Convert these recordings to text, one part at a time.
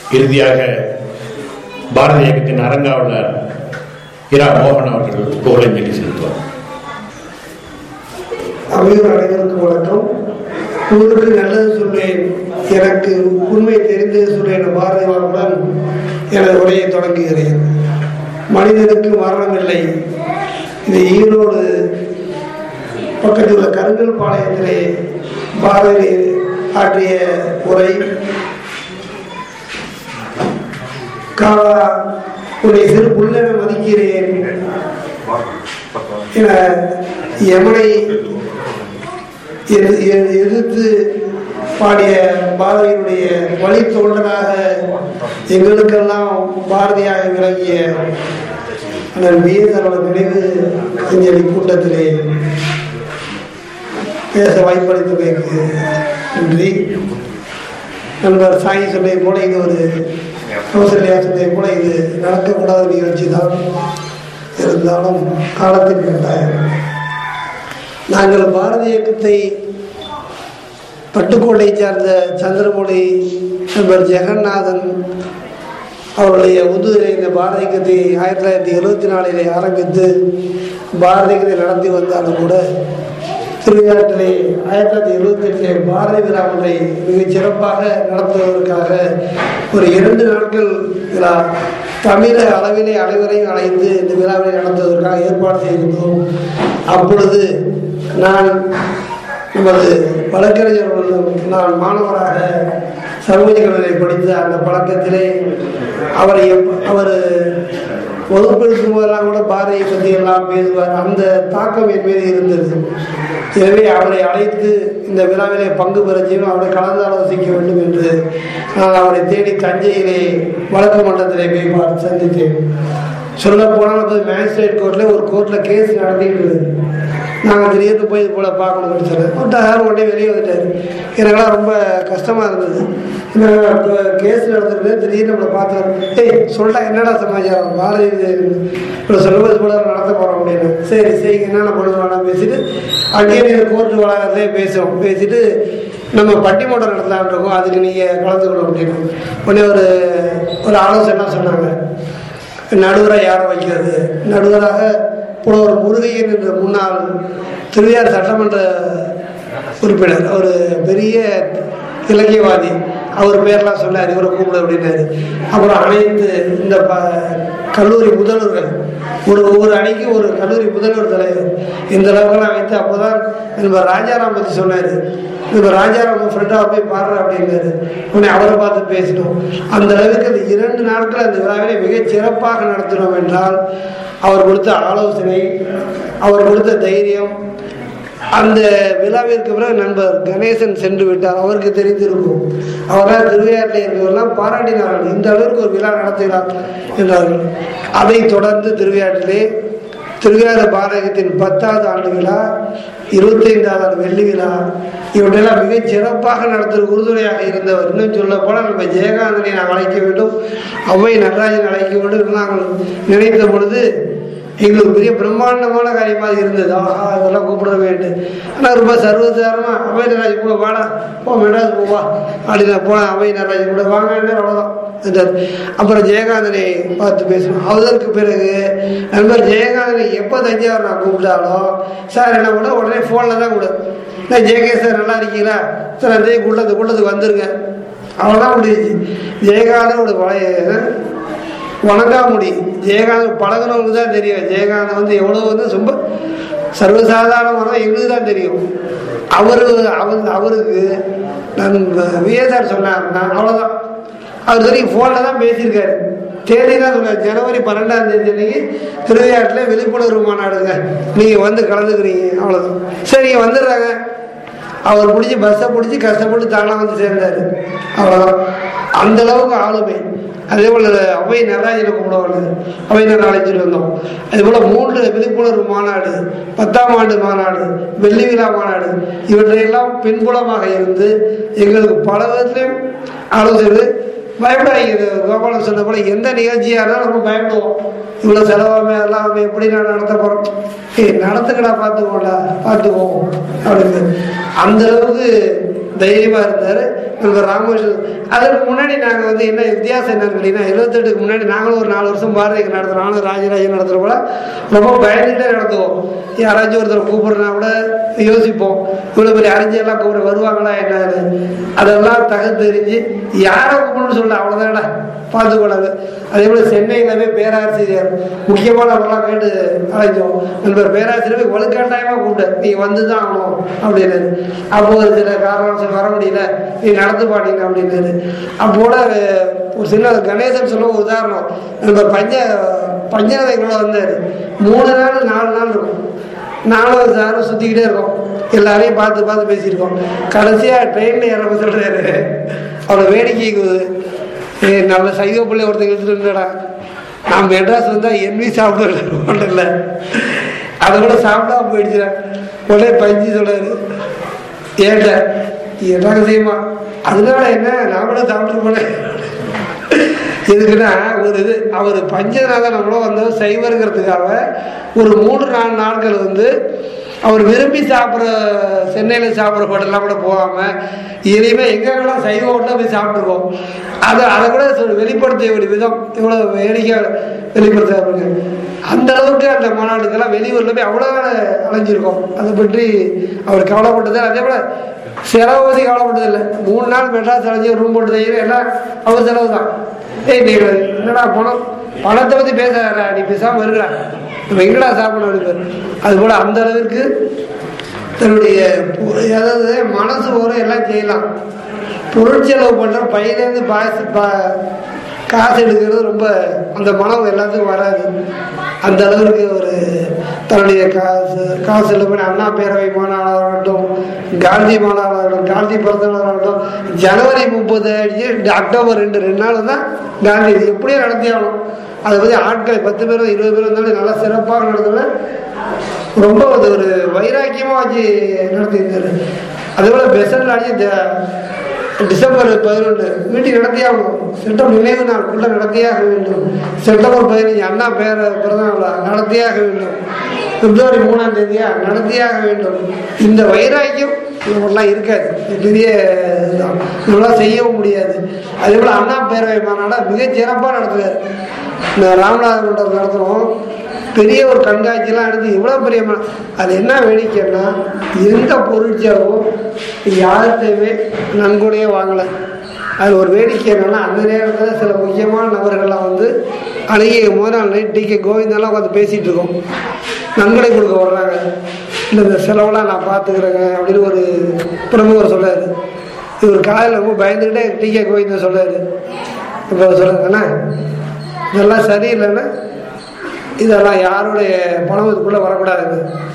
இறுதியாக பாரதிய இயக்கத்தின் அரங்காவலர் இரா மோகன் அவர்கள் புகழஞ்சலி செலுத்துவார் அவையோர் அனைவருக்கும் வணக்கம் உங்களுக்கு நல்லது சொல்வேன் எனக்கு உண்மை தெரிந்தது சொல்வேன் என்ற பாரதி வாழ்வுடன் எனது உரையை தொடங்குகிறேன் மனிதனுக்கு மரணம் இல்லை இது ஈரோடு பக்கத்தில் உள்ள கருங்கல் பாளையத்திலே பாரதி ஆற்றிய உரை காலா உன்னை சிறு புல்லென மதிக்கிறேன் என யமனை எது- எது- எதிர்த்து பாடிய பாரதியினுடைய வழித்தோன்றலாக எங்களுக்கெல்லாம் பாரதியாக விளங்கிய அண்ணன் பிஎஸ்ஆரோட நினைவு அஞ்சலி கூட்டத்திலே பேச வாய்ப்பளித்தமைக்கு நன்றி நண்பர் சாயி சொன்னதை போல இது ஒரு கௌசல்யா சொன்னதை போல இது நடக்கக்கூடாத நிகழ்ச்சி தான் இருந்தாலும் காலத்தின் கட்டாயம் நாங்கள் பாரதி இயக்கத்தை பட்டுக்கோட்டை சார்ந்த சந்திரமொழி நண்பர் ஜெகநாதன் அவருடைய உதவியில் இந்த பாரதி இயக்கத்தை ஆயிரத்தி தொள்ளாயிரத்தி எழுபத்தி நாலிலே ஆரம்பித்து பாரதி இயக்கத்தை நடத்தி வந்தாலும் கூட திருவிழாட்டிலே ஆயிரத்தி தொள்ளாயிரத்தி எழுபத்தி எட்டிலே பாரதி விழாவை மிகச் சிறப்பாக நடத்துவதற்காக ஒரு இரண்டு நாட்கள் விழா தமிழ அளவிலே அனைவரையும் அழைத்து இந்த விழாவை நடத்துவதற்காக ஏற்பாடு செய்திருந்தோம் அப்பொழுது நான் நமது வழக்கறிஞர்களுடன் நான் மாணவராக சமூக கல்வியை படித்த அந்த பழக்கத்திலே அவரை எப்- அவர் வகுப்பெடுக்கும் போதெல்லாம் கூட பாரதியை பற்றி எல்லாம் பேசுவார் அந்த தாக்கம் என் மீது இருந்தது எனவே அவரை அழைத்து இந்த விழாவிலே பங்கு பெற செய்யணும் அவரை கலந்து ஆலோசிக்க வேண்டும் என்று நான் அவரை தேடி தஞ்சையிலே வழக்கு மன்றத்திலே போய் பார்த்து சந்தித்தேன் சொல்ல போனால் அப்போது மேஜிஸ்ட்ரேட் கோர்ட்டில் ஒரு கோர்ட்டில் கேஸ் நடத்திட்டு இருந்தது நாங்கள் திடீர்னு போய் இது போல் பார்க்கணும்னு சொன்னேன் விட்டார் உடனே வெளியே வந்துட்டார் எனக்கெல்லாம் ரொம்ப கஷ்டமாக இருந்தது கேஸ் நடந்துருக்கு திடீர்னு நம்மளை பார்த்தாரு ஏய் சொல்லிட்டா என்னடா சமாச்சாரம் பாரதி இப்போ சொல்லுவது போல நடத்த போகிறோம் அப்படின்னு சரி சரி என்னென்ன பண்ணுவோம் வேணாம் பேசிட்டு அங்கேயே நீங்கள் கோர்ட்டு வளாகத்திலே பேசுவோம் பேசிட்டு நம்ம பட்டிமன்றம் நடத்தலாம்னு இருக்கோம் அதுக்கு நீங்கள் கலந்துக்கணும் அப்படின்னு உடனே ஒரு ஒரு ஆலோசனை சொன்னாங்க நடுவராக யாரை வைக்கிறது நடுவராக புலவர் முருகையன் என்ற முன்னாள் திருவையார் சட்டமன்ற உறுப்பினர் ஒரு பெரிய இலக்கியவாதி அவர் பேர்லாம் சொன்னார் இவரை கூப்பிடு அப்படின்னாரு அப்புறம் அனைத்து இந்த ப கல்லூரி முதல்வர்கள் ஒரு ஒவ்வொரு அணிக்கு ஒரு கல்லூரி முதல்வர் தலைவர் இந்த அளவுக்குலாம் வைத்து அப்போதான் நம்ம ராஜாராம் பற்றி சொன்னார் நம்ம ராஜாராம் ஃப்ரெண்டாக போய் பாடுற அப்படின்னாரு உடனே அவரை பார்த்து பேசினோம் அந்த அளவுக்கு அந்த இரண்டு நாட்கள் அந்த விழாவினை மிகச் சிறப்பாக நடத்தினோம் என்றால் அவர் கொடுத்த ஆலோசனை அவர் கொடுத்த தைரியம் அந்த விழாவிற்கு பிறகு நண்பர் கணேசன் சென்று விட்டார் அவருக்கு தெரிந்திருக்கும் அவரால் திருவையாற்றில் இருக்கிறவரெல்லாம் பாராட்டினார்கள் இந்த அளவிற்கு ஒரு விழா நடத்துகிறார் என்றார்கள் அதைத் தொடர்ந்து திருவையாற்றிலே திருவையாறு பாரகத்தின் பத்தாவது ஆண்டு விழா இருபத்தைந்தாவது ஆண்டு வெள்ளி விழா இவற்றையெல்லாம் மிகச் சிறப்பாக நடத்துகிற உறுதுணையாக இருந்தவர் இன்னும் சொல்ல போனால் நம்ம ஜெயகாந்தனை நாம் அழைக்க வேண்டும் அவ்வை நடராஜன் அழைக்க வேண்டும் என்று நாங்கள் நினைத்த பொழுது எங்களுக்கு பெரிய பிரம்மாண்டமான காரியமாக இருந்தது ஆஹா இதெல்லாம் கூப்பிட வேண்டும் ஆனால் ரொம்ப சர்வசாரமாக அவை நடராஜ் கூட வாடா போ மெட்ராஸ் போவா அப்படின்னு போனேன் அவை நடராஜ் கூட வாங்க அவ்வளோதான் என்றார் அப்புறம் ஜெயகாந்தனை பார்த்து பேசணும் அதற்கு பிறகு நண்பர் ஜெயகாந்தனை எப்போ தஞ்சாவூர் நான் கூப்பிட்டாலும் சார் என்ன கூட உடனே ஃபோனில் தான் கொடு நான் ஜெயகே சார் நல்லா இருக்கீங்களா சார் அந்த கூட்டத்துக்கு கூட்டத்துக்கு வந்துருங்க அவ்வளோதான் முடிஞ்சிச்சு ஜெயகாந்தனோட பழைய வணங்காமுடி ஜெயகாந்த் பழகுனவங்க தான் தெரியும் ஜெயகாந்த் வந்து எவ்வளோ வந்து ரொம்ப சர்வசாதாரணமாக எங்களுக்கு தான் தெரியும் அவரு அவர் அவருக்கு நான் விஎஸ்ஆர் சொன்னாருன்னா அவ்வளோதான் அவர் தெரியும் ஃபோனில் தான் பேசியிருக்காரு தேதி தான் சொன்னார் ஜனவரி பன்னெண்டாம் தேதி அன்னைக்கு திருவையாற்றில் விழிப்புணர்வு மாநாடுங்க நீங்கள் வந்து கலந்துக்கிறீங்க அவ்வளோதான் சரிங்க வந்துடுறாங்க அவர் பிடிச்சி பஸ்ஸை பிடிச்சி கஷ்டப்பட்டு தானாக வந்து சேர்ந்தார் அவ்வளோதான் அந்த அளவுக்கு ஆளுமை அதே போல் அவை நடராஜனை கும்பிடுவாங்க அவை நான் அழைச்சிட்டு வந்தோம் அதே போல் மூன்று விழிப்புணர்வு மாநாடு பத்தாம் ஆண்டு மாநாடு வெள்ளி விழா மாநாடு இவற்றையெல்லாம் பின்புலமாக இருந்து எங்களுக்கு பல விதத்திலையும் ஆலோசனை பயப்படாதீங்க கோபாலம் சொன்ன போல எந்த நிகழ்ச்சியாக இருந்தாலும் நம்ம பயப்படுவோம் இவ்வளோ செலவாமே எல்லாம் நம்ம எப்படி நான் நடத்த போகிறோம் ஏய் நடத்துக்கடா பார்த்துக்கோடா பார்த்துக்குவோம் அப்படின்னு அந்த அளவுக்கு தைரியமாக இருந்தார் நண்பர் ராமகிருஷ்ணன் அதற்கு முன்னாடி நாங்கள் வந்து என்ன வித்தியாசம் என்னன்னு கேட்டீங்கன்னா எழுபத்தெட்டுக்கு முன்னாடி நாங்களும் ஒரு நாலு வருஷம் பாரதிக்கு நடத்துகிறோம் நானும் ராஜராஜன் நடத்துகிற கூட ரொம்ப பயந்துகிட்டே நடத்துவோம் யாராச்சும் ஒருத்தர் கூப்பிடுறனா கூட யோசிப்போம் இவ்வளோ பெரிய அறிஞர்லாம் கூப்பிட வருவாங்களா என்னன்னு அதெல்லாம் தகுத்தெறிஞ்சு யாரை கூப்பிடணும்னு சொல்ல அவ்வளோதான்டா பார்த்துக்கூடாது அதே போல் சென்னையில் போய் பேராசிரியர் முக்கியமானவர்களாம் கேட்டு அழைச்சோம் நண்பர் பேராசிரியர் போய் வலுக்கட்டாயமாக கூப்பிட்டேன் நீ வந்து தான் ஆகணும் அப்படின்னு அப்போ ஒரு சில காரணம் சொல்லி வர முடியல நீ நடத்து பாட்டீங்க அப்படின்னு அப்போட ஒரு சின்ன கணேசன் சொல்ல ஒரு உதாரணம் நண்பர் பஞ்ச பஞ்சாயத்தை கூட வந்தார் மூணு நாள் நாலு நாள் இருக்கும் நானும் சாரும் சுற்றிக்கிட்டே இருக்கோம் எல்லாரையும் பார்த்து பார்த்து பேசியிருக்கோம் கடைசியாக ட்ரெயினில் இறங்க சொல்கிறாரு அவளை வேடிக்கைக்கு ஏ நல்ல சைவ பிள்ளை ஒருத்தர் எடுத்துட்டு நான் மெட்ராஸ் வந்தால் என்வி சாப்பிட இல்லை அதை கூட சாப்பிடாம போயிடுச்சுறேன் உடனே பஞ்சு சொல்றாரு ஏன்ட என்ன செய்யுமா அதனால என்ன நான் கூட சாப்பிட்டு போனேன் எதுக்குன்னா ஒரு இது அவர் பஞ்சநாதன் நம்மளும் வந்து சைவருங்கிறதுக்காக ஒரு மூன்று நாலு நாட்கள் வந்து அவர் விரும்பி சாப்பிட்ற சென்னையில் சாப்பிட்ற ஹோட்டல்லாம் கூட போகாமல் இனிமேல் எங்கெங்கெல்லாம் சைவ ஹோட்டலில் போய் சாப்பிட்ருக்கோம் அதை அதை கூட சொல் வெளிப்படுத்திய ஒரு விதம் இவ்வளோ வேடிக்கை வெளிப்படுத்த அந்த அளவுக்கு அந்த மாநாட்டுக்கெல்லாம் வெளியூரில் போய் அவ்வளோ அலைஞ்சிருக்கோம் அதை பற்றி அவர் கவலைப்பட்டது அதே போல் செலவு பற்றி கவலைப்பட்டதில்லை மூணு நாள் மெட்ராஸ் அலைஞ்சி ரூம் போட்டு தைக்கிற எல்லாம் அவர் செலவு தான் ஏய் நீ என்னடா பணம் பணத்தை பற்றி பேசுற நீ பேசாமல் இருக்கிற நம்ம எங்கடா சாப்பிடணும் அப்படின்னு அது போல் அந்த அளவிற்கு தன்னுடைய பொ- அதாவது மனசு போகிற எல்லாம் செய்யலாம் பொருட்செலவு பண்ணுற பையிலேருந்து பாசு பா காசு எடுக்கிறது ரொம்ப அந்த மனம் எல்லாத்துக்கும் வராது அந்த அளவுக்கு ஒரு தன்னுடைய காசு காசு செலவு பண்ணி அண்ணா பேரவை மாநாடாக இருக்கட்டும் காந்தி மாநாடாக இருக்கட்டும் காந்தி பிறந்த நாளாக இருக்கட்டும் ஜனவரி முப்பது அடிச்சு அக்டோபர் ரெண்டு ரெண்டு நாள் தான் காந்தி இது எப்படியும் நடத்தி ஆகணும் அதை பற்றி ஆட்கள் பத்து பேரும் இருபது பேரும் இருந்தாலும் நல்லா சிறப்பாக நடத்துவேன் ரொம்ப அது ஒரு வைராக்கியமாக வச்சு நடத்தியிருந்தாரு அதே போல் பெசன்ட் அடிச்சு டிசம்பர் பதினொன்று மீட்டிங் நடத்தியே ஆகணும் செப்டம்பர் நினைவு நாளுக்குள்ள நடத்தியே ஆக வேண்டும் செப்டம்பர் பதினஞ்சு அண்ணா பேர பிறந்த நாளா நடத்தியே ஆக வேண்டும் பிப்ரவரி மூணாம் தேதியா நடத்தியே ஆக வேண்டும் இந்த வைராக்கியம் இவங்கெல்லாம் இருக்காது இது பெரிய இதுதான் இவங்களாம் செய்யவும் முடியாது அதே போல் அண்ணா பேரவை மாநாடை மிகச் சிறப்பாக நடத்துவார் இந்த ராமநாதன் மண்டபம் நடத்துகிறோம் பெரிய ஒரு கண்காட்சியெல்லாம் எடுத்து இவ்வளோ பெரிய ம- அது என்ன வேடிக்கைன்னா எந்த பொருட்செலவும் யார்கிட்டையுமே நன்கொடையே வாங்கலை அது ஒரு வேடிக்கை என்னன்னா அந்த நேரத்தில் சில முக்கியமான நபர்கள்லாம் வந்து அன்னைக்கு முதல் நாள் நைட் டி கே கோவிந்தெல்லாம் உட்காந்து பேசிகிட்டு இருக்கோம் நன்கொடை கொடுக்க வர்றாங்க இல்லை இந்த செலவெல்லாம் நான் பார்த்துக்கிறேங்க அப்படின்னு ஒரு பிரமுகர் சொல்றாரு இவர் காலையில் ரொம்ப பயந்துக்கிட்டே டி கே கோவிந்தன் சொல்றாரு இப்போ சொல்லுங்கண்ணா இதெல்லாம் சரியில்லைன்னா இதெல்லாம் யாருடைய பணம் இதுக்குள்ளே வரக்கூடாதுங்க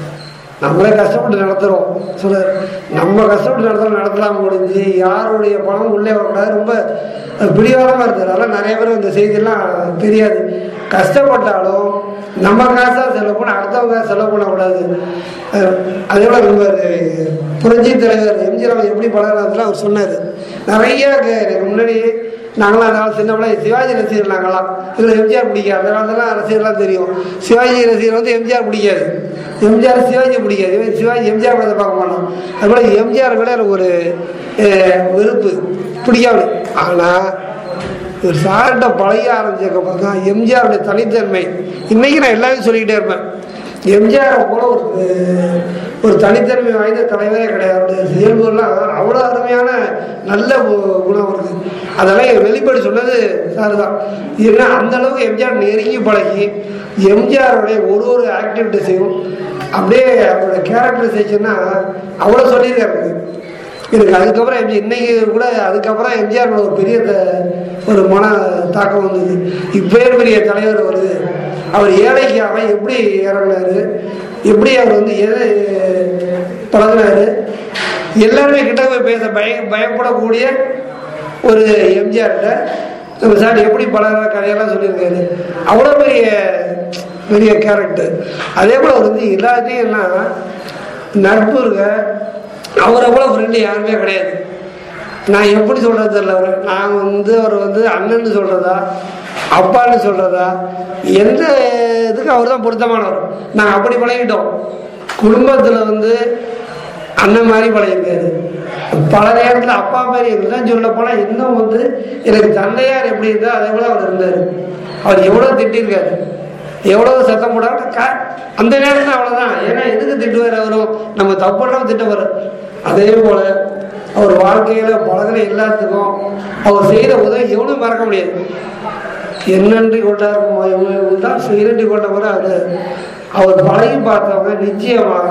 நம்மளே கஷ்டப்பட்டு நடத்துகிறோம் சொல்ல நம்ம கஷ்டப்பட்டு நடத்துகிறோம் நடத்தலாம் முடிஞ்சு யாருடைய பணம் உள்ளே வரக்கூடாது ரொம்ப பிடிவாதமாக இருந்தது அதெல்லாம் நிறைய பேர் இந்த செய்தியெல்லாம் தெரியாது கஷ்டப்பட்டாலும் நம்ம காசாக செலவு பண்ண அடுத்தவங்க காசு செலவு பண்ணக்கூடாது அஹ் அதே போல நம்ம புரட்சி தலைவர் எம்ஜிஆர் அவர் எப்படி பழகிறதுலாம் அவர் சொன்னார் நிறைய க- எனக்கு முன்னாடி நாங்களாம் அந்த காலத்து சின்ன பிள்ளை சிவாஜி ரசிகர் நாங்களாம் இதில் எம்ஜிஆர் பிடிக்காது அந்த காலத்துலாம் ரசிகர்லாம் தெரியும் சிவாஜி ரசிகர் வந்து எம்ஜிஆர் பிடிக்காது எம்ஜிஆர் சிவாஜி பிடிக்காது இவன் சிவாஜி எம்ஜிஆர் படத்தை பார்க்க மாட்டோம் அதுபோல் எம்ஜிஆர் கூட எனக்கு ஒரு அஹ், வெறுப்பு பிடிக்காது ஆனால் ஒரு சார்கிட்ட பழக ஆரம்பிச்சதுக்கப்புறம் தான் எம்ஜிஆருடைய தனித்தன்மை இன்னைக்கு நான் எல்லாமே சொல்லிக்கிட்டே இருப்பேன் எம்ஜிஆரை போல ஒரு அஹ், ஒரு தனித்தன்மை வாய்ந்த தலைவரே கிடையாது அவருடைய செயல்புகள்லாம் அவ்வளோ அருமையான நல்ல கு- குணம் இருக்கு அதெல்லாம் வெளிப்படி சொன்னது சார் தான் ஏன்னா அந்த அளவுக்கு எம்ஜிஆர் நெருங்கி பழகி எம்ஜிஆருடைய ஒரு ஒரு ஆக்டிவிட்டிஸையும் அப்படியே அவரோட கேரக்டரைசேஷன்னா அவ்வளோ சொல்லியிருக்காரு எனக்கு அதுக்கப்புறம் எம்ஜி இன்னைக்கு கூட அதுக்கப்புறம் எம்ஜிஆர் மேல ஒரு பெரிய த- ஒரு மன தாக்கம் வந்தது இப்பயே பெரிய தலைவர் வருது அவர் ஏழைக்கு அவன் எப்படி இறங்கினாரு எப்படி அவர் வந்து எதை பழகினாரு எல்லாருமே கிட்ட போய் பேச பய பயப்படக்கூடிய ஒரு எம்ஜிஆர்கிட்ட நம்ம சார் எப்படி பழகிற கதையெல்லாம் சொல்லியிருக்காரு அவ்வளோ பெரிய பெரிய கேரக்டர் அதே போல் அவர் வந்து எல்லாத்தையும் என்ன நட்பு இருக்க அவரை போல ஃப்ரெண்டு யாருமே கிடையாது நான் எப்படி சொல்றது தெரியல அவரை நான் வந்து அவர் வந்து அண்ணன்னு சொல்றதா அப்பான்னு சொல்றதா எந்த இதுக்கு அவர் தான் பொருத்தமானவர் நாங்கள் அப்படி பழகிட்டோம் குடும்பத்தில் வந்து அண்ணன் மாதிரி பழகிருக்காரு பல நேரத்தில் அப்பா மாதிரி எல்லாம் சொல்ல போனால் இன்னும் வந்து எனக்கு தந்தையார் எப்படி இருந்தால் அதே போல அவர் இருந்தார் அவர் எவ்வளோ திட்டிருக்காரு எவ்வளோ சத்தம் போடாம கா அந்த நேரத்தில் அவ்வளோதான் ஏன்னா எதுக்கு திட்டுவார் அவரும் நம்ம தப்புலாம் திட்டவர் அதே போல அவர் வாழ்க்கையில் பழகின எல்லாத்துக்கும் அவர் செய்கிற உதவி எவ்வளோ மறக்க முடியாது என்னன்றி கொண்டார் தான் சுயநன்றி கொண்டவர் அவர் அவர் பழகி பார்த்தவங்க நிச்சயமாக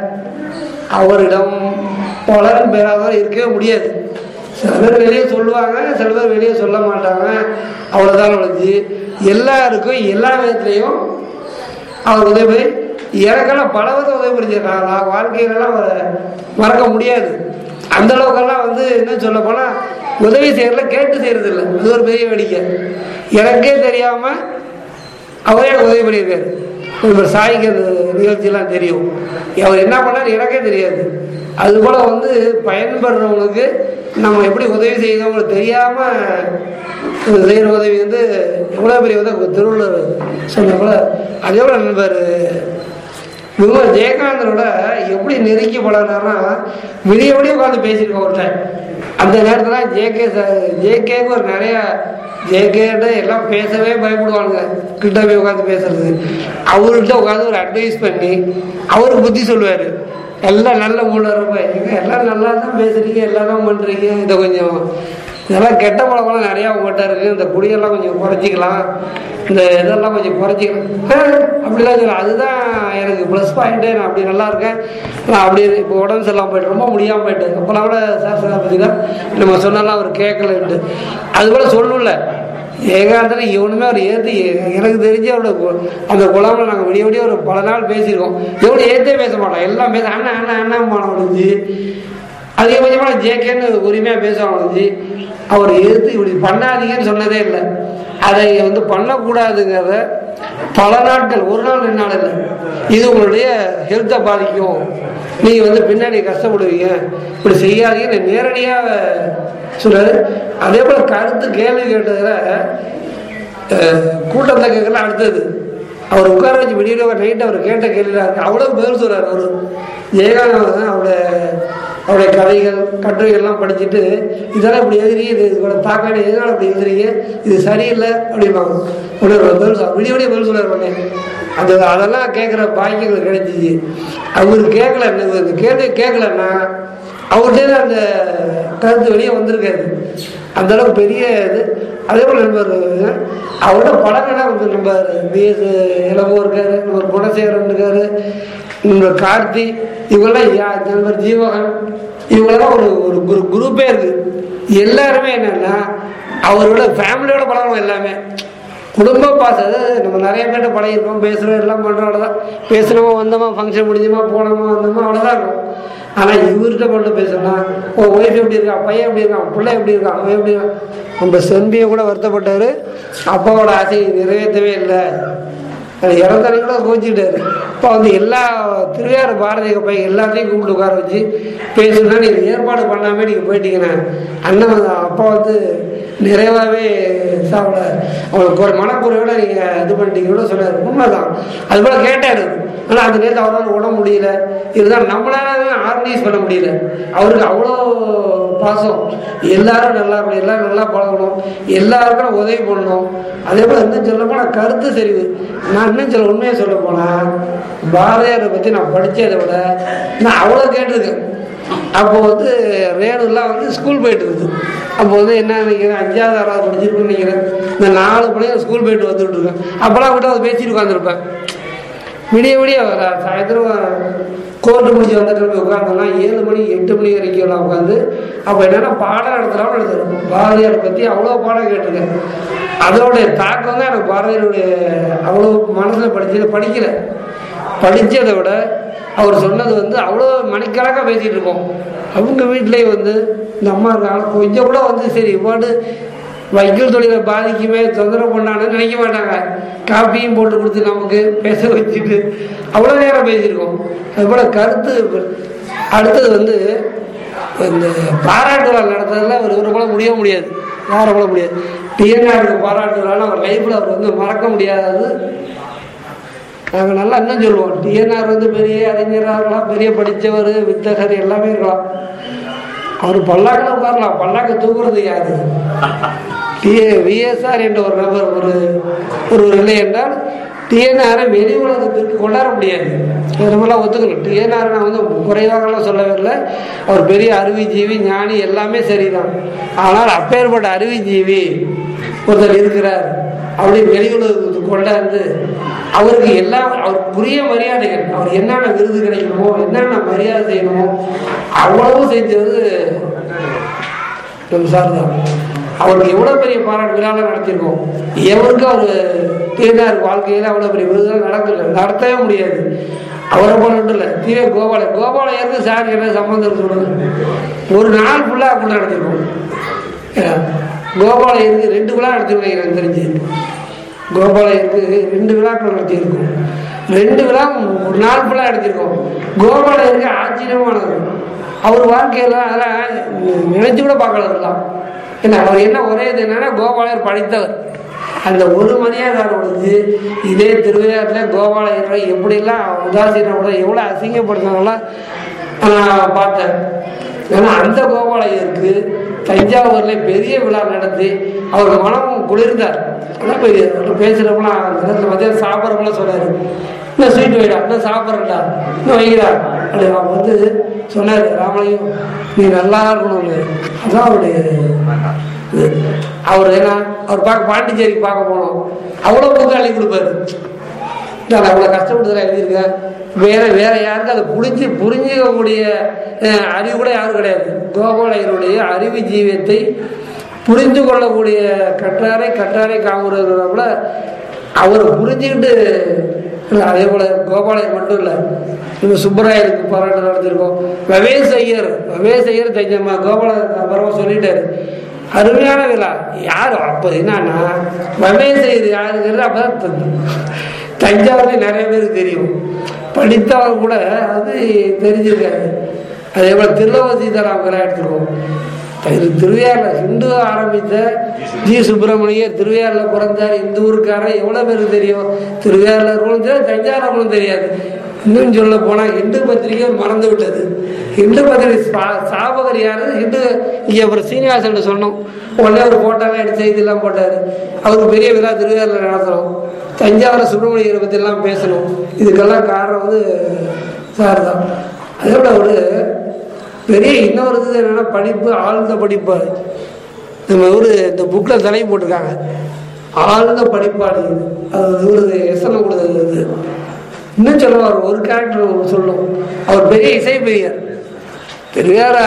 அவரிடம் பலரும் பெறாதவர் இருக்கவே முடியாது சில பேர் வெளியே சொல்லுவாங்க சில பேர் வெளியே சொல்ல மாட்டாங்க அவ்வளோதான் ஒழிஞ்சு எல்லாருக்கும் எல்லா விதத்துலேயும் அவர் உதவி எனக்கெல்லாம் பல விதம் உதவி புரிஞ்சிருக்காங்க நான் வாழ்க்கையிலலாம் அவரை மறக்க முடியாது அந்த அளவுக்கெல்லாம் வந்து என்ன சொல்ல போனால் உதவி செய்யறதுல கேட்டு செய்யறது இல்லை அது ஒரு பெரிய வேடிக்கை எனக்கே தெரியாமல் அவரே எனக்கு உதவி பண்ணியிருக்காரு இப்போ சாய்க்கு அந்த நிகழ்ச்சியெல்லாம் தெரியும் அவர் என்ன பண்ணார் எனக்கே தெரியாது அது போல வந்து பயன்படுறவங்களுக்கு நம்ம எப்படி உதவி செய்யறவங்களுக்கு தெரியாமல் செய்கிற உதவி வந்து எவ்வளோ பெரிய உதவி திருவள்ளுவர் சொன்ன போல அதே போல நண்பர் இவங்க ஜெயகாந்தனோட எப்படி நெருக்கி பழகினார்னா விடிய விடிய உட்காந்து பேசியிருக்கோம் ஒரு டைம் அந்த நேரத்தில் ஜேகே ஜேகேக்கு ஒரு நிறைய ஜேகேட்ட எல்லாம் பேசவே பயப்படுவானுங்க கிட்ட போய் உட்காந்து பேசுறது அவர்கிட்ட உட்காந்து ஒரு அட்வைஸ் பண்ணி அவருக்கு புத்தி சொல்லுவார் எல்லாம் நல்ல மூலம் இருப்ப எங்க எல்லாம் நல்லா தான் பேசுறீங்க எல்லாம் தான் பண்ணுறீங்க இதை கொஞ்சம் இதெல்லாம் கெட்ட பழக்கம்லாம் நிறையா உங்கள்கிட்ட இருக்குது இந்த குடியெல்லாம் கொஞ்சம் குறைச்சிக்கலாம் இந்த இதெல்லாம் கொஞ்சம் குறைச்சிக்கலாம் ஆ, அப்படிலாம் சொல்ல அதுதான் எனக்கு ப்ளஸ் பாயிண்ட்டு நான் அப்படி நல்லா இருக்கேன் நான் அப்படி இப்போ உடம்பு சரியில்லாமல் போயிட்டு ரொம்ப முடியாமல் போயிட்டு அப்போலாம் கூட சார் சார் பார்த்தீங்கன்னா நம்ம சொன்னாலும் அவர் கேட்கலன்ட்டு அது கூட சொல்லல ஏகாந்தனை இவனுமே அவர் ஏற்றி எனக்கு தெரிஞ்சு அவரோட கு- அந்த குழாமில் நாங்கள் விடிய விடிய ஒரு பல நாள் பேசியிருக்கோம் எவ்வளோ ஏற்றே பேச மாட்டோம் எல்லாம் பேச அண்ணா அண்ணா அண்ணா மானம் முடிஞ்சு அதிகபட்சமான ஜேகேன்னு உரிமையாக பேசுவாங்க வந்து அவர் எதிர்த்து இப்படி பண்ணாதீங்கன்னு சொன்னதே இல்லை அதை வந்து பண்ணக்கூடாதுங்கிறத பல நாட்கள் ஒரு நாள் ரெண்டு நாள் இல்லை இது உங்களுடைய ஹெல்த்தை பாதிக்கும் நீங்கள் வந்து பின்னாடி கஷ்டப்படுவீங்க இப்படி செய்யாதீங்கன்னு நேரடியாக சொல்றாரு அதே போல் கருத்து கேள்வி கேட்டதில் கூட்டத்தை கேட்கலாம் அடுத்தது அவர் உட்கார வச்சு வெளியில நைட் அவர் கேட்ட கேள்வியில் இருக்கு அவ்வளோ பதில் சொல்றாரு அவர் ஜெயகாந்தன் அவருடைய அவருடைய கதைகள் கட்டுரைகள்லாம் படிச்சுட்டு இதெல்லாம் இப்படி எழுதுறீங்க இது இதோட தாக்காடி எதனால இப்படி எழுதுறீங்க இது சரியில்லை அப்படிம்பாங்க உடனே ஒரு பதில் சொல் விடிய விடிய பதில் சொல்றாரு உடனே அந்த அதெல்லாம் கேட்குற பாக்கியங்கள் கிடைச்சிச்சு அவர் கேட்கல இந்த கேள்வி கேட்கலன்னா அவர்கிட்ட அந்த கருத்து வெளியே வந்திருக்காது அந்த அளவுக்கு பெரிய இது அதே போல் நண்பர் அவரோட படங்கள்லாம் வந்து நம்ம பிஎஸ் இளவோ இருக்காரு நம்ம குணசேகரன் இருக்காரு நண்பர் கார்த்தி இவங்கெல்லாம் யா- நண்பர் ஜீவகன் இவங்கெல்லாம் ஒரு ஒரு குரு குரூப்பே இருக்கு எல்லாருமே என்னன்னா அவரோட ஃபேமிலியோட பழகணும் எல்லாமே குடும்ப பாசம் அதாவது நம்ம நிறைய பேர்ட்ட பழகிருக்கோம் பேசுகிறோம் எல்லாம் பண்ணுறோம் அவ்வளோதான் பேசுனோமா வந்தோமா ஃபங்க்ஷன் முடிஞ்சோமா போனோமா வந்தோமா அவ்வளோதான் இருக்கும் ஆனால் இவர்கிட்ட மட்டும் பேசணும்னா ஓ ஒய்ஃப் எப்படி இருக்கான் பையன் எப்படி இருக்கான் பிள்ளை எப்படி இருக்கான் அவன் எப்படி இருக்கான் நம்ம செம்பியை கூட வருத்தப்பட்டார் அப்பாவோட ஆசையை நிறைவேற்றவே இல்லை அது இறந்தனை கூட கோச்சிக்கிட்டாரு இப்போ வந்து எல்லா திருவையாறு பாரதிய பையன் எல்லாத்தையும் கூப்பிட்டு உட்கார வச்சு பேசணும்னா நீங்கள் ஏற்பாடு பண்ணாமல் நீங்கள் போயிட்டீங்கண்ணே அண்ணன் வந்து அப்பா வந்து நிறைவாகவே சாப்பிட அவங்களுக்கு ஒரு மனக்குறையோட நீங்கள் இது பண்ணிட்டீங்க கூட சொன்னார் உண்மைதான் அது போல கேட்டார் ஆனால் அந்த நேரத்தில் அவரால் உடம்பு முடியல இதுதான் நம்மளால ஆர்கனைஸ் பண்ண முடியல அவருக்கு அவ்வளோ பாசம் எல்லாரும் நல்லா இருக்கணும் எல்லாரும் நல்லா பழகணும் எல்லாருக்கும் உதவி பண்ணணும் அதே போல் இன்னும் சொல்ல போனால் கருத்து சரிவு நான் இன்னும் சொல்ல உண்மையை சொல்ல போனால் பாரதியாரை பற்றி நான் படித்ததை விட நான் அவ்வளோ கேட்டிருக்கேன் அப்போ வந்து ரேணுலாம் வந்து ஸ்கூல் போயிட்டு இருக்குது அப்போ வந்து என்ன நினைக்கிறேன் அஞ்சாவது ஆறாவது படிச்சிருக்குன்னு நினைக்கிறேன் இந்த நாலு பிள்ளைங்க ஸ்கூல் போயிட்டு வந்துட்டு இருக்கேன் அப்போலாம் விட்டு அதை பேசிட்டு உட்காந்துருப்பேன் விடிய விடிய வர சாயந்தரம் கோர்ட்டு முடிச்சு வந்துட்டு போய் உட்காந்தோம்னா ஏழு மணி எட்டு மணி வரைக்கும் எல்லாம் உட்காந்து அப்போ என்னன்னா பாடம் நடத்துகிறாலும் நடத்துறோம் பாரதியார் பற்றி அவ்வளோ பாடம் கேட்டிருக்கேன் அதோடைய தாக்கம் தான் எனக்கு பாரதியாருடைய அவ்வளோ மனசில் படிச்சது படிக்கல படித்ததை விட அவர் சொன்னது வந்து அவ்வளோ மணிக்கணக்காக பேசிகிட்டு இருக்கோம் அவங்க வீட்டிலேயே வந்து இந்த அம்மா இருக்காங்க கொஞ்சம் கூட வந்து சரி இவ்வாண்டு வைக்கல் தொழிலை பாதிக்குமே தொந்தரவு பண்ணான்னு நினைக்க மாட்டாங்க காப்பியும் போட்டு கொடுத்து நமக்கு பேச வச்சுட்டு அவ்வளோ நேரம் பேசியிருக்கோம் அதுபோல் கருத்து அடுத்தது வந்து இந்த பாராட்டு விழா நடத்துறதுல ஒரு ஒரு போல முடிய முடியாது யாரை போல முடியாது டிஎன்ஆருக்கு பாராட்டு விழான்னு அவர் லைஃப்பில் அவர் வந்து மறக்க முடியாதது நாங்கள் நல்லா என்ன சொல்லுவோம் டிஎன்ஆர் வந்து பெரிய அறிஞராக இருக்கலாம் பெரிய படித்தவர் வித்தகர் எல்லாமே இருக்கலாம் அவர் பல்லாக்கில் உட்காரலாம் பல்லாக்க தூக்குறது யாரு டிஏ விஎஸ்ஆர் என்ற ஒரு நபர் ஒரு ஒரு இல்லை என்றால் டிஎன்ஆரை வெளி உலகத்திற்கு கொண்டாட முடியாது இது நம்மளாம் ஒத்துக்கணும் டிஎன்ஆர் நான் வந்து குறைவாகலாம் சொல்லவில்லை அவர் பெரிய அறிவுஜீவி ஞானி எல்லாமே சரிதான் ஆனால் அப்பேற்பட்ட அறிவுஜீவி ஒருத்தர் இருக்கிறார் அப்படி வெளி உலகத்துக்கு கொண்டாந்து அவருக்கு எல்லா அவருக்குரிய மரியாதைகள் அவர் என்னென்ன விருது கிடைக்கணுமோ என்னென்ன மரியாதை செய்யணுமோ அவ்வளவு செஞ்சது நம்ம சார் தான் அவருக்கு எவ்வளோ பெரிய பாராட்டு விழாவில் நடத்தியிருக்கோம் எவருக்கும் அவர் தேர்ந்தார் வாழ்க்கையில் அவ்வளோ பெரிய விருதுகள் நடக்கல நடத்தவே முடியாது அவரை போல மட்டும் இல்லை தீவே கோபால கோபாலயருக்கு சார் என்ன சம்மந்தம் சொல்லுங்க ஒரு நாள் ஃபுல்லாக அப்படி நடத்திருக்கோம் கோபாலயருக்கு ரெண்டு விழா நடத்திருக்கோம் எனக்கு தெரிஞ்சு கோபாலயருக்கு ரெண்டு விழாக்கள் நடத்தியிருக்கோம் ரெண்டு விழா ஒரு நாள் ஃபுல்லாக நடத்தியிருக்கோம் கோபாலயருக்கு ஆச்சரியமானது அவர் வாழ்க்கையில் அதெல்லாம் நினைச்சு கூட பார்க்கல இருக்கலாம் ஏன்னா அவர் என்ன ஒரே இது என்னன்னா கோபாலயர் படித்தவர் அந்த ஒரு மரியாதை ஒழிஞ்சு இதே திருவையாற்றில் கோபாலயரை எப்படிலாம் உதாசீனப்பட எவ்வளோ அசிங்கப்படுத்தினாங்களாம் நான் பார்த்தேன் ஏன்னா அந்த கோபாலயருக்கு தஞ்சாவூரில் பெரிய விழா நடத்தி அவர் மனம் குளிர்ந்தார் அதான் பெரிய பேசுகிறப்பெல்லாம் அந்த நேரத்தில் மத்தியானம் சாப்பிட்றப்பெல்லாம் சொன்னார் இன்னும் ஸ்வீட் வைடா இன்னும் சாப்பிட்றா இன்னும் வைக்கிறா அப்படி அவர் வந்து சொன்னார் ராமலையும் நீ நல்லா இருக்கணும்னு அதான் அவருடைய இது. அவர் என்ன அவர் பார்க்க பாண்டிச்சேரி பார்க்க போனோம் அவ்வளோ புக்கு அள்ளி கொடுப்பாரு நான் அவ்வளோ கஷ்டப்பட்டு தான் எழுதியிருக்கேன் வேற வேற யாருக்கும் அதை புரிஞ்சு புரிஞ்சுக்கக்கூடிய அஹ், அறிவு கூட யாரும் கிடையாது கோபாலயருடைய அறிவு ஜீவியத்தை புரிந்து கொள்ளக்கூடிய கற்றாரை கற்றாரை காமுறதுல அவரை புரிஞ்சுக்கிட்டு இல்ல, அதே போல கோபாலயர் மட்டும் இல்லை இப்போ சுப்பராயருக்கு பாராட்டு நடத்திருக்கோம் வவேஸ் ஐயர் வவேஸ் ஐயர் தஞ்சம்மா கோபால பரவ சொல்லிட்டாரு அருமையான விழா யார் அப்போ என்னன்னா வவேஸ் ஐயர் யாருங்கிறது அப்பதான் தெரியும். தஞ்சாவூர்ல நிறைய பேருக்கு தெரியும் படித்தவங்க கூட அது தெரிஞ்சிருக்காரு அதே போல திருலவசீதாராம் விழா எடுத்துருக்கோம் இது திருவையாறுல ஹிந்து ஆரம்பித்த ஜி சுப்பிரமணியர் திருவையாறுல பிறந்தார் இந்த ஊருக்காரர் எவ்வளவு பேருக்கு தெரியும் திருவையாறுல இருக்கணும் தெரியாது தஞ்சாவூர்களும் தெரியாது இன்னும் சொல்ல போனா ஹிந்து பத்திரிகை மறந்து விட்டது ஹிந்து பத்திரிகை சா- ஸ்தாபகர் யாரு ஹிந்து இங்க அப்புறம் சீனிவாசன் சொன்னோம் உடனே ஒரு போட்டோவே எடுத்து செய்தியெல்லாம் போட்டாரு அவருக்கு பெரிய விழா திருவையாறுல நடத்துறோம் தஞ்சாவூர் சுப்பிரமணியரை பத்தி எல்லாம் பேசணும் இதுக்கெல்லாம் காரணம் வந்து சார் தான் அதே போல ஒரு பெரிய இன்னொரு இது என்னன்னா படிப்பு ஆழ்ந்த படிப்பு நம்ம ஒரு இந்த புக்கில் தலை போட்டிருக்காங்க ஆழ்ந்த படிப்பாளி அது ஒரு எசனம் கொடுத்தது இது இன்னும் சொல்லுவார் ஒரு கேரக்டர் சொல்லும் அவர் பெரிய இசை பெரியர் பெரியார்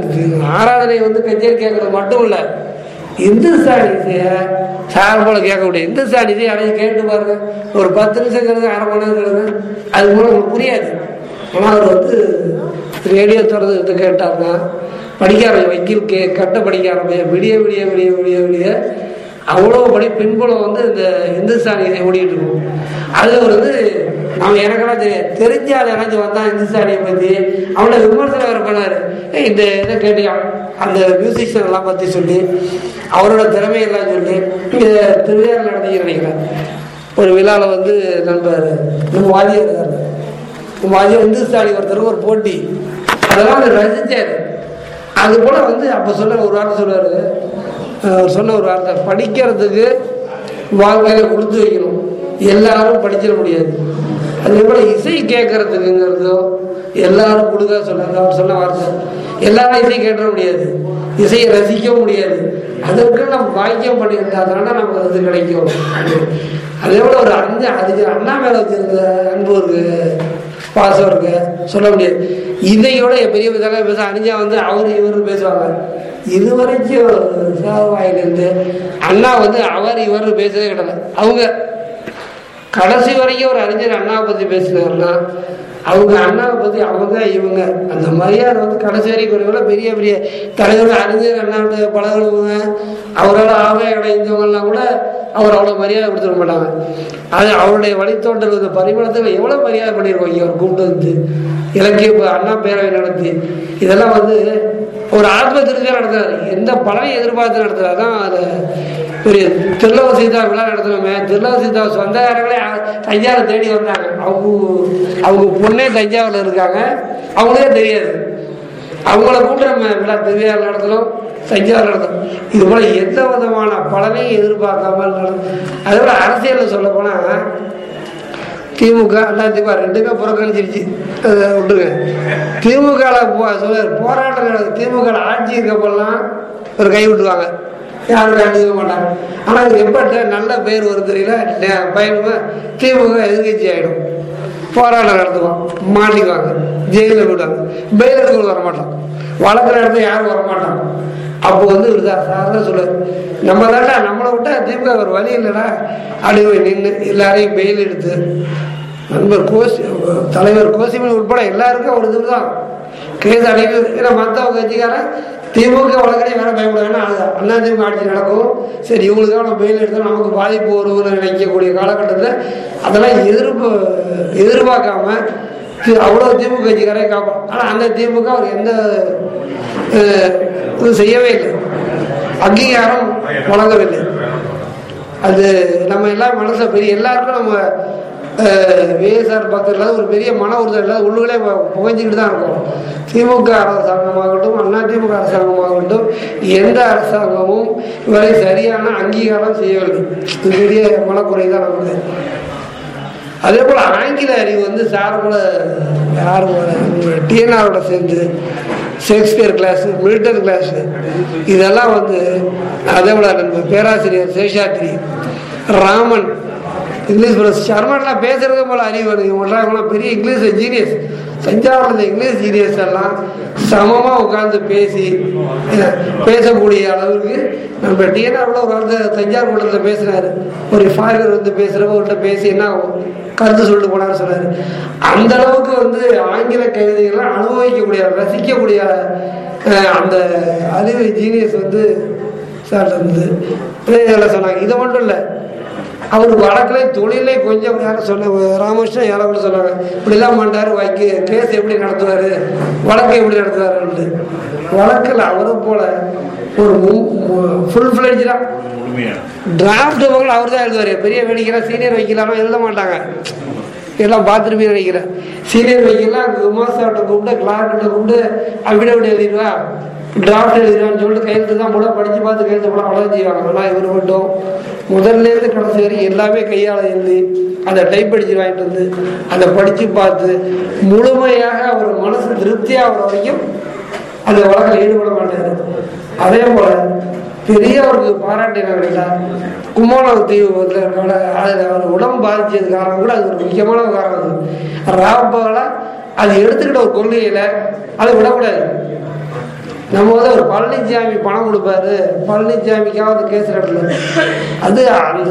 ஆராதனை வந்து கச்சேரி கேட்கறது மட்டும் இல்லை இந்துஸ்தானி இசையை சார் போல கேட்கக்கூடிய இந்துஸ்தானி இசையை அடைஞ்சு கேட்டு பாருங்க ஒரு பத்து நிமிஷம் கேளுங்க அரை மணி நேரம் கேளுங்க அது மூலம் உங்களுக்கு புரியாது ஆனால் அவர் வந்து ரேடியோ திறந்து கேட்டாருன்னா படிக்க ஆரம்பி வக்கீல் கே கட்ட படிக்க ஆரம்பிய விடிய விடிய விடிய விடிய விடிய அவ்வளோ படி பின்புலம் வந்து இந்த இந்துஸ்தானி இசை ஓடிட்டு இருக்கும் அது வந்து அவன் எனக்கெல்லாம் தெரியாது தெரிஞ்ச ஆள் எனக்கு வந்தான் இந்துஸ்தானியை பற்றி அவனை விமர்சனம் வேறு பண்ணார் ஏய் இந்த இதை கேட்டியா அந்த மியூசிஷியன் எல்லாம் பற்றி சொல்லி அவரோட திறமையெல்லாம் சொல்லி இங்கே திருவிழா நடத்தி நினைக்கிறேன் ஒரு விழாவில் வந்து நண்பர் நம்ம வாதியார் இருக்காரு நம்ம வாதியார் இந்துஸ்தானி ஒருத்தருக்கு ஒரு போட்டி அதெல்லாம் அவர் ரசித்தார் அது போல வந்து அப்போ சொன்ன ஒரு வார்த்தை சொல்லுவார் அவர் சொன்ன ஒரு வார்த்தை படிக்கிறதுக்கு வாழ்க்கையில கொடுத்து வைக்கணும் எல்லாரும் படிச்சிட முடியாது அதே போல இசை கேட்கறதுக்குங்கிறதோ எல்லாரும் கொடுக்க சொன்னாங்க அவர் சொன்ன வார்த்தை எல்லாரும் இசை கேட்டுற முடியாது இசையை ரசிக்கவும் முடியாது அதற்கு நம்ம பாக்கியம் பண்ணியிருந்தாதான நமக்கு அது கிடைக்கும் அதே போல ஒரு அஞ்சு அதுக்கு அண்ணா மேல வச்சிருந்த அன்பு இருக்கு பாசம் இருக்கு சொல்ல முடியாது இதையோட பெரிய பெரிய பேச அணிஞ்சா வந்து அவரு இவரு பேசுவாங்க இது வரைக்கும் சேவாயிலிருந்து அண்ணா வந்து அவர் இவர் பேசவே கிடையாது அவங்க கடைசி வரைக்கும் ஒரு அறிஞர் அண்ணாவை பத்தி பேசினாருன்னா அவங்க அண்ணாவை பத்தி அவங்க இவங்க அந்த மரியாதை வந்து கடைசி வரைக்கும் ஒரு பெரிய பெரிய தலைவர் அறிஞர் அண்ணாவோட பழகுனவங்க அவரோட ஆவை அடைந்தவங்கலாம் கூட அவர் அவ்வளோ மரியாதை கொடுத்துட மாட்டாங்க அது அவருடைய வழித்தோன்றல் இந்த பரிமாணத்தில் எவ்வளோ மரியாதை பண்ணியிருக்கோம் இங்கே அவர் கூப்பிட்டு வந்து இலக்கிய ப- அண்ணா பேரவை நடத்தி இதெல்லாம் வந்து ஒரு ஆத்ம திருச்சியாக நடத்துறாரு எந்த பலனையும் எதிர்பார்த்து நடத்துறாரு தான் அது பெரிய திருலவ சீதா விழா நடத்தினோமே திருலவ சீதா சொந்தக்காரங்களே அ- தஞ்சாவூர் தேடி வந்தாங்க அவங்க அவங்க பொண்ணே தஞ்சாவூர்ல இருக்காங்க அவங்களுக்கே தெரியாது அவங்கள கூப்பிட்டு நம்ம விழா திருவிழா நடத்தணும் சஞ்சாரம் நடத்தணும் இது போல எந்த விதமான பலனையும் எதிர்பார்க்காமல் நடக்கும் அதே போல அரசியலில் சொல்ல போனால் திமுக அதிமுக ரெண்டுமே புறக்கணிச்சிருச்சு அதை விட்டுருங்க திமுகவில் போ சொல்ல போராட்டம் நடக்குது திமுக ஆட்சி இருக்கப்பெல்லாம் ஒரு கை விட்டுருவாங்க யாரும் கண்டுக்க மாட்டாங்க ஆனால் இது எப்போ நல்ல பேர் வரும் தெரியல நே- பயனுமா திமுக எதிர்கட்சி ஆகிடும் போராட்டம் நடத்துவோம் மாட்டிக்குவாங்க ஜெயிலில் விடுவாங்க பெயிலுக்கு வர மாட்டோம் வழக்கு நடத்த யாரும் வர மாட்டாங்க அப்போ வந்து இவர் தான் சார் தான் சொல்லுவார் நம்ம தாண்டா நம்மளை விட்டா திமுக ஒரு வழி இல்லைடா அப்படி போய் நின்று எல்லாரையும் பெயில் எடுத்து நண்பர் கோசி தலைவர் கோசிமன் உட்பட எல்லாருக்கும் ஒரு இது தான் கேஸ் அடைக்கு ஏன்னா மற்றவங்க கட்சிக்காரன் திமுக வழக்கடை வேற பயப்பட வேணாம் அண்ணா திமுக ஆட்சி நடக்கும் சரி இவங்களுக்காக நம்ம பெயில் எடுத்தால் நமக்கு பாதிப்பு வரும்னு நினைக்கக்கூடிய காலகட்டத்தில் அதெல்லாம் எதிர்ப்பு எதிர்பார்க்காம தி- அவ்வளோ திமுக கட்சிக்காரே காப்போம் ஆனால் அந்த திமுக அவர் எந்த அஹ், இது செய்யவே இல்லை அங்கீகாரம் வழங்கவில்லை அது நம்ம எல்லாம் மனசுல பெரிய எல்லாருக்கும் நம்ம விஎஸ்ஆர் பக்கத்தில் ஒரு பெரிய மன உறுதல் இல்லாத உள்ளுகளே பு- புகைஞ்சிக்கிட்டு தான் இருக்கும் திமுக அரசாங்கமாகட்டும் அண்ணா திமுக அரசாங்கமாகட்டும் எந்த அரசாங்கமும் இவரை சரியான அங்கீகாரம் செய்யவில்லை இது பெரிய மனக்குறை தான் நமக்கு அதே போல் ஆங்கில அறிவு வந்து சார் கூட யார் டிஎன்ஆரோட சேர்ந்து ஷேக்ஸ்பியர் கிளாஸ் மில்டன் கிளாஸ் இதெல்லாம் வந்து அதே போல் நம்ம பேராசிரியர் சேஷாத்ரி ராமன் இங்கிலீஷ் ப்ரஸ் சர்மன்லாம் பேசுறது போல அறிவு எனக்கு இவங்களாம் பெரிய இங்கிலீஷ் ஜீனியஸ் தஞ்சாவூரில் இங்கிலீஷ் ஜீனியஸ் எல்லாம் சமமாக உட்கார்ந்து பேசி அஹ், பேசக்கூடிய அளவுக்கு நம்ம டிஎன்ஆரில் ஒரு வந்து தஞ்சாவூர் கூட்டத்தில் பேசினாரு ஒரு ஃபாரினர் வந்து பேசுகிறப்ப அவர்கிட்ட பேசி என்ன கருத்து சொல்லிட்டு போனார் சொன்னார் அந்த அளவுக்கு வந்து ஆங்கில கவிதைகள்லாம் அனுபவிக்கக்கூடிய ரசிக்கக்கூடிய அஹ், அந்த அறிவு ஜீனியஸ் வந்து சார் இருந்தது இதெல்லாம் சொன்னாங்க இதை மட்டும் இல்லை அவர் வழக்கிலே தொழிலே கொஞ்சம் யாரும் சொன்ன ராமகிருஷ்ணன் யாரோ கூட சொன்னாங்க இப்படிலாம் பண்ணாரு வைக்க கேஸ் எப்படி நடத்துவார் வழக்கை எப்படி நடத்துவாருன்ட்டு வழக்கில் அவரும் போல ஒரு ஃபுல் ஃப்ளெஜ்டாக முழுமையான டிராஃப்ட் பக்கம் அவர் தான் எழுதுவார் பெரிய வேடிக்கைலாம் சீனியர் வைக்கலாம் எழுத மாட்டாங்க எல்லாம் பார்த்துருப்பீங்க நினைக்கிறேன் சீனியர் வைக்கலாம் குமாஸ்தாட்ட கூப்பிட்டு கிளார்கிட்ட கூப்பிட்டு அஃபிடவிட் எழுதிடுவா டிராஃப்ட் எழுதிடுவான்னு சொல்லிட்டு கையெழுத்து தான் போட படித்து பார்த்து கையெழுத்து போட அவ்வளோ செய்வாங்க ஆனால் இவர் மட்டும் முதல்லேருந்து கடைசி வரை எல்லாமே கையால் எழுதி அதை டைப் அடிச்சு வாங்கிட்டு வந்து அதை படித்து பார்த்து முழுமையாக அவர் மனசு திருப்தியாகிற வரைக்கும் அந்த வழக்கில் ஈடுபட மாட்டாரு அதே போல பெரியவருக்கு பாராட்டு என்ன கிடைத்தா கும்போணம் தீவு வந்து அதில் அவர் உடம்பு பாதிச்சது காரணம் கூட அது ஒரு முக்கியமான காரணம் அது ராப்பகலா அது எடுத்துக்கிட்ட ஒரு கொள்கையில அதை விடக்கூடாது நம்ம வந்து ஒரு பழனிசாமி பணம் கொடுப்பாரு பழனிசாமிக்காக அந்த கேஸ் நடத்தல அது அந்த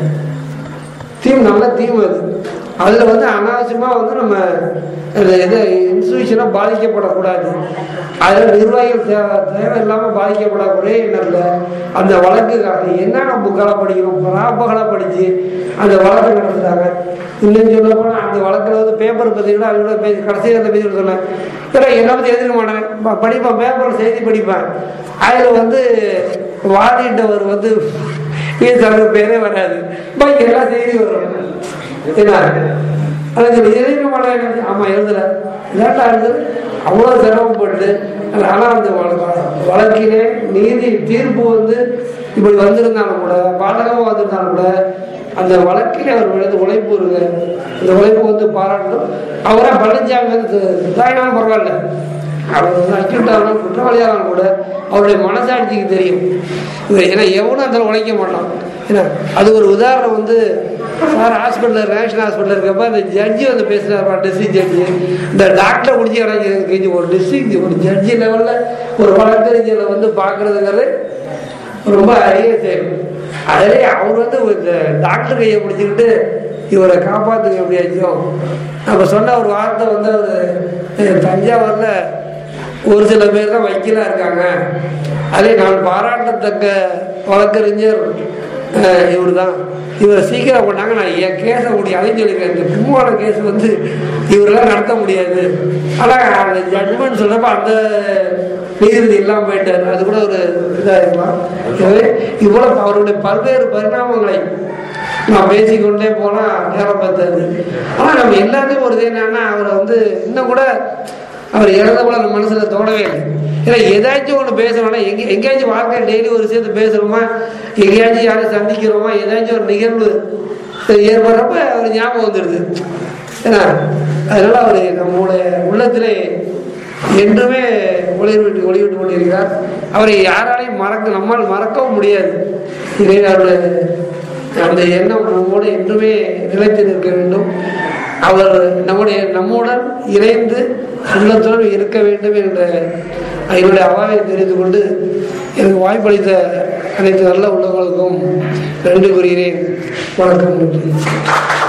தீம் நல்ல தீம் அது அதில் வந்து அனாவசியமாக வந்து நம்ம இந்த இது இன்ஸ்டியூஷனாக பாதிக்கப்படக்கூடாது அதில் நிர்வாகிகள் தேவை தேவையில்லாமல் பாதிக்கப்படக்கூடிய எண்ணத்தில் அந்த வழக்குக்காக என்னென்ன புக்கெல்லாம் படிக்கணும் ராப்பகலாக படித்து அந்த வழக்கு நடத்துகிறாங்க இன்னும் சொல்ல போனால் அந்த வழக்கில் வந்து பேப்பர் பற்றி கூட அவங்களோட பேசி கடைசியில் அந்த பேசி சொன்னேன் ஏன்னா என்னை பற்றி எழுதிக்க மாட்டேன் ப- படிப்பேன் பேப்பரில் செய்தி படிப்பேன் அதில் வந்து வாதிட்டவர் வந்து பேசுறது பேரே வராது பாக்கி எல்லாம் செய்தி வரும் என்ன அதான் சொல்லி எழுதிக்க மாட்டேன் ஆமா எழுதல லேட்டா எழுது அவ்வளோ சிரமப்பட்டு ஆனா அந்த வழ- வழக்கிலே நீதி தீர்ப்பு வந்து இப்படி வந்திருந்தாலும் கூட பாதகமாக வந்திருந்தாலும் கூட அந்த வழக்கிலே அவர் விழுந்து உழைப்பு இருக்கு இந்த உழைப்பு வந்து பாராட்டணும் அவரா பழனிசாமி வந்து தாயினாலும் பரவாயில்ல அவர் வந்து அக்யூட் ஆகணும் குற்றவாளியாகவும் கூட அவருடைய மனசாட்சிக்கு தெரியும் இது ஏன்னா எவனும் அந்த உழைக்க மாட்டான் ஏன்னா அது ஒரு உதாரணம் வந்து சார் ஹாஸ்பிட்டல் ரேஷன் ஹாஸ்பிட்டல் இருக்கப்ப அந்த ஜட்ஜி வந்து பேசுகிறார் டிஸ்ட்ரிக்ட் ஜட்ஜி இந்த டாக்டரை முடிச்சு கிடைக்கிறது ஒரு டிஸ்ட்ரிக்ட் ஒரு ஜட்ஜி லெவலில் ஒரு வழக்கறிஞரை வந்து பார்க்குறதுங்கிறது ரொம்ப அரிய செயல் அதிலே அவர் வந்து இந்த டாக்டர் கையை பிடிச்சிக்கிட்டு இவரை காப்பாற்றுங்க எப்படியாச்சும் நம்ம சொன்ன ஒரு வார்த்தை வந்து அவர் தஞ்சாவூரில் ஒரு சில பேர் தான் வக்கீலாக இருக்காங்க அதே நான் பாராட்டத்தக்க வழக்கறிஞர் இவர் தான் இவரை சீக்கிரம் பண்ணாங்க நான் என் கேஸை முடியும் அதையும் சொல்லியிருக்கேன் இந்த கும்பகோண கேஸ் வந்து இவரெல்லாம் நடத்த முடியாது ஆனால் அந்த ஜட்மெண்ட் சொல்றப்ப அந்த நீதிபதி இல்லாமல் போயிட்டார் அது கூட ஒரு இதாக இருக்கலாம் எனவே இவ்வளவு அவருடைய பல்வேறு பரிணாமங்களை நான் பேசிக்கொண்டே போனால் நேரம் பார்த்தாது ஆனால் நம்ம எல்லாத்தையும் ஒரு இது என்னன்னா அவரை வந்து இன்னும் கூட அவர் இறந்த போல நம்ம மனசில் தோணவே இல்லை ஏன்னா ஏதாச்சும் ஒன்று பேசணும்னா எங்கே எங்கேயாச்சும் வாழ்க்கையில் டெய்லி ஒரு விஷயத்தை பேசுகிறோமா எங்கேயாச்சும் யாரும் சந்திக்கிறோமா ஏதாச்சும் ஒரு நிகழ்வு ஏற்படுறப்ப அவர் ஞாபகம் வந்துடுது ஏன்னா அதனால அவர் நம்முடைய உள்ளத்திலே என்றுமே ஒளிவிட்டு ஒளிவிட்டு கொண்டிருக்கிறார் அவரை யாராலையும் மறக்க நம்மால் மறக்கவும் முடியாது இறைவனுடைய அந்த எண்ணம் நம்மோடு என்றுமே நிலைத்து நிற்க வேண்டும் அவர் நம்முடைய நம்முடன் இணைந்து உள்ளத்துடன் இருக்க வேண்டும் என்ற என்னுடைய அவாவை தெரிந்து கொண்டு எனக்கு வாய்ப்பளித்த அனைத்து நல்ல உள்ளவர்களுக்கும் நன்றி கூறுகிறேன் வணக்கம் நன்றி